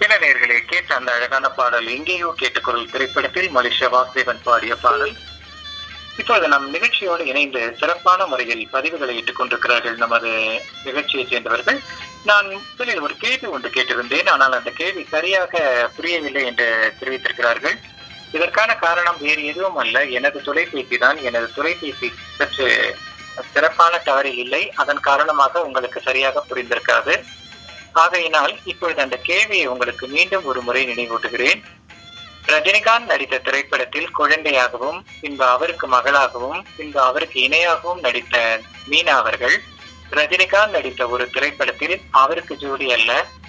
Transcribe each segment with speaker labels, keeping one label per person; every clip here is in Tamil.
Speaker 1: என்ன நேர்களே கேட்ட அந்த அழகான பாடல் எங்கேயோ கேட்டுக்குரல் திரைப்படத்தில் மலேசியா வாசுதேவன் பாடிய பாடல் இப்பொழுது நம் நிகழ்ச்சியோடு இணைந்து சிறப்பான முறையில் பதிவுகளை இட்டுக் கொண்டிருக்கிறார்கள் நமது நிகழ்ச்சியைச் சேர்ந்தவர்கள் நான் முதலில் ஒரு கேள்வி ஒன்று கேட்டிருந்தேன் ஆனால் அந்த கேள்வி சரியாக புரியவில்லை என்று தெரிவித்திருக்கிறார்கள் இதற்கான காரணம் வேறு எதுவும் அல்ல எனது தொலைபேசி தான் எனது தொலைபேசி சற்று சிறப்பான டவரில் இல்லை அதன் காரணமாக உங்களுக்கு சரியாக புரிந்திருக்காது ஆகையினால் இப்பொழுது அந்த கேள்வியை உங்களுக்கு மீண்டும் ஒரு முறை நினைவூட்டுகிறேன் ரஜினிகாந்த் நடித்த திரைப்படத்தில் குழந்தையாகவும் பின்பு அவருக்கு மகளாகவும் பின்பு அவருக்கு இணையாகவும் நடித்த மீனா அவர்கள் ரஜினிகாந்த் நடித்த ஒரு திரைப்படத்தில் அவருக்கு ஜோடி அல்ல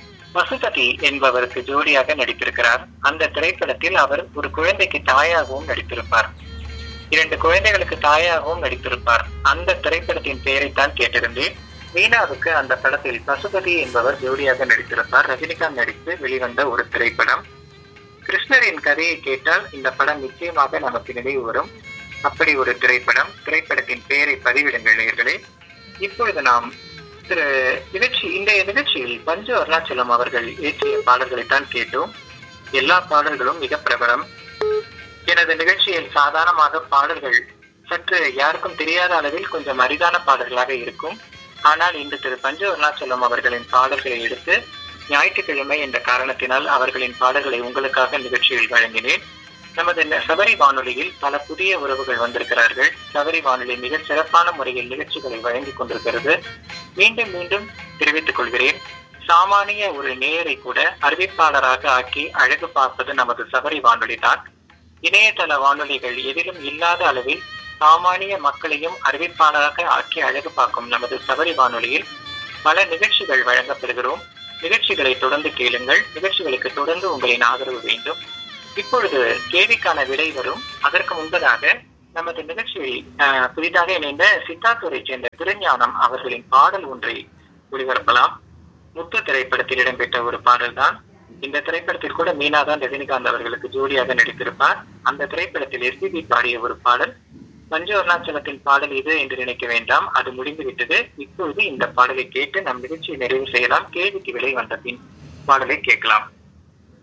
Speaker 1: வசுபதி என்பவருக்கு ஜோடியாக நடித்திருக்கிறார் அந்த திரைப்படத்தில் அவர் ஒரு குழந்தைக்கு தாயாகவும் நடித்திருப்பார் இரண்டு குழந்தைகளுக்கு தாயாகவும் நடித்திருப்பார் அந்த திரைப்படத்தின் பெயரைத்தான் கேட்டிருந்தேன் மீனாவுக்கு அந்த படத்தில் பசுபதி என்பவர் ஜோடியாக நடித்திருப்பார் ரஜினிகாந்த் நடித்து வெளிவந்த ஒரு திரைப்படம் கிருஷ்ணரின் கதையை கேட்டால் இந்த படம் நிச்சயமாக நமக்கு நினைவு வரும் அப்படி ஒரு திரைப்படம் திரைப்படத்தின் பெயரை பதிவிடுங்கள் நேர்களே இப்பொழுது நாம் திரு நிகழ்ச்சி இன்றைய நிகழ்ச்சியில் பஞ்சு அருணாச்சலம் அவர்கள் இயற்றிய பாடல்களைத்தான் கேட்டோம் எல்லா பாடல்களும் மிக பிரபலம் எனது நிகழ்ச்சியில் சாதாரணமாக பாடல்கள் சற்று யாருக்கும் தெரியாத அளவில் கொஞ்சம் அரிதான பாடல்களாக இருக்கும் ஆனால் இன்று திரு பஞ்சு அருணாச்சலம் அவர்களின் பாடல்களை எடுத்து ஞாயிற்றுக்கிழமை என்ற காரணத்தினால் அவர்களின் பாடல்களை உங்களுக்காக நிகழ்ச்சியில் வழங்கினேன் நமது சபரி வானொலியில் பல புதிய உறவுகள் வந்திருக்கிறார்கள் சபரி வானொலி மிக சிறப்பான முறையில் நிகழ்ச்சிகளை வழங்கிக் கொண்டிருக்கிறது மீண்டும் மீண்டும் தெரிவித்துக் கொள்கிறேன் சாமானிய ஒரு நேயரை கூட அறிவிப்பாளராக ஆக்கி அழகு பார்ப்பது நமது சபரி வானொலி தான் இணையதள வானொலிகள் எதிலும் இல்லாத அளவில் சாமானிய மக்களையும் அறிவிப்பாளராக ஆக்கி அழகு பார்க்கும் நமது சபரி வானொலியில் பல நிகழ்ச்சிகள் வழங்கப்பெறுகிறோம் நிகழ்ச்சிகளை தொடர்ந்து கேளுங்கள் நிகழ்ச்சிகளுக்கு தொடர்ந்து உங்களின் ஆதரவு வேண்டும் இப்பொழுது கேள்விக்கான விடை வரும் அதற்கு முன்பதாக நமது நிகழ்ச்சியில் புதிதாக இணைந்த சித்தாத்தூரை சேர்ந்த திருஞானம் அவர்களின் பாடல் ஒன்றை ஒளிபரப்பலாம் முத்து திரைப்படத்தில் இடம்பெற்ற ஒரு பாடல் தான் இந்த திரைப்படத்தில் கூட மீனாதான் ரஜினிகாந்த் அவர்களுக்கு ஜோடியாக நடித்திருப்பார் அந்த திரைப்படத்தில் எஸ்பிபி பாடிய ஒரு பாடல் பஞ்சு அருணாச்சலத்தின் பாடல் இது என்று நினைக்க வேண்டாம் அது முடிந்துவிட்டது இப்பொழுது இந்த பாடலை கேட்டு நம் நிகழ்ச்சியை நிறைவு செய்யலாம் கேள்விக்கு விலை வந்த பின் பாடலை கேட்கலாம்